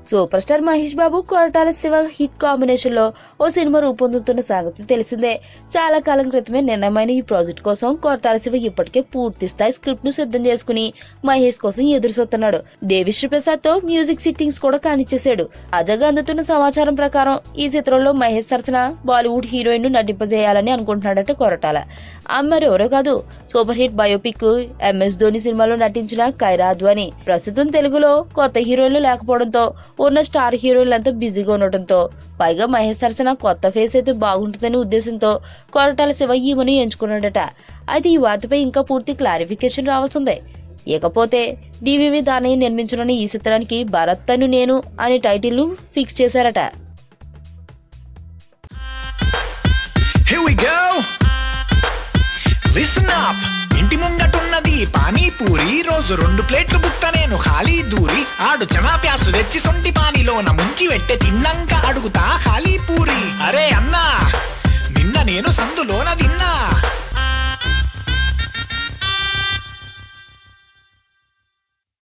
Super star Mahesh Babu Koratala Siva hit combination లో ఓ cinema రూపొందుతున్న సంగతి తెలిసిందే చాలా కాలం క్రితమే నిర్ణయమైన ఈ ప్రాజెక్ట్ కోసం కొరటాల శివ ఇప్పటికే పూర్తి స్థాయి స్క్రిప్ట్ ను సిద్ధం చేసుకుని మహేష్ కోసం ఎదురు చూస్తున్నాడు దేవిశ్రీ ప్రసాద్ తో మ్యూజిక్ సిట్టింగ్స్ కూడా కానిచ్చేశాడు తాజాగా అందుతున్న సమాచారం ప్రకారం ఈ చిత్రంలో మహేష్ సరసన బాలీవుడ్ హీరోయిన్ ను నటింపజేయాలని అనుకుంటున్నాడట కొరటాల ఆమె మరి ఎవరో కాదు super hit biopic MS Dhoni సినిమాలో నటించిన కైరా అద్వాని ప్రస్తుతం తెలుగులో కొత్త హీరోయిన్లు లేకపోవడంతో ఉన్న స్టార్ హీరోయిన్లంతా బిజీగా ఉండటంతో పైగా మహేష్ సరసన కొత్త ఫేస్ అయితే బాగుంటుందనే ఉద్దేశంతో కొరటాల శివ ఈమెను ఎంచుకున్నాడట అయితే ఈ వార్తపై ఇంకా పూర్తి క్లారిఫికేషన్ రావాల్సిందే ఇకపోతే డివివి దానయ్య నిర్మించనున్న ఈ చిత్రానికి భరత్ తను నేను అనే టైటిల్ ను ఫిక్స్ చేశారట Here we go. Listen up. ఇంటి ముంగటున్నది పానీపూరి రోజు రెండు ప్లేట్లు బుక్త నేను ఖాళీ దూరి ఆడు చనా ప్యాసు తెచ్చి సొంటి పానీలోన ముంచి వెట్టె తిన్నంక అడుగుతా ఖాళీ పూరి అరే అన్నా నిన్న నేను సందులో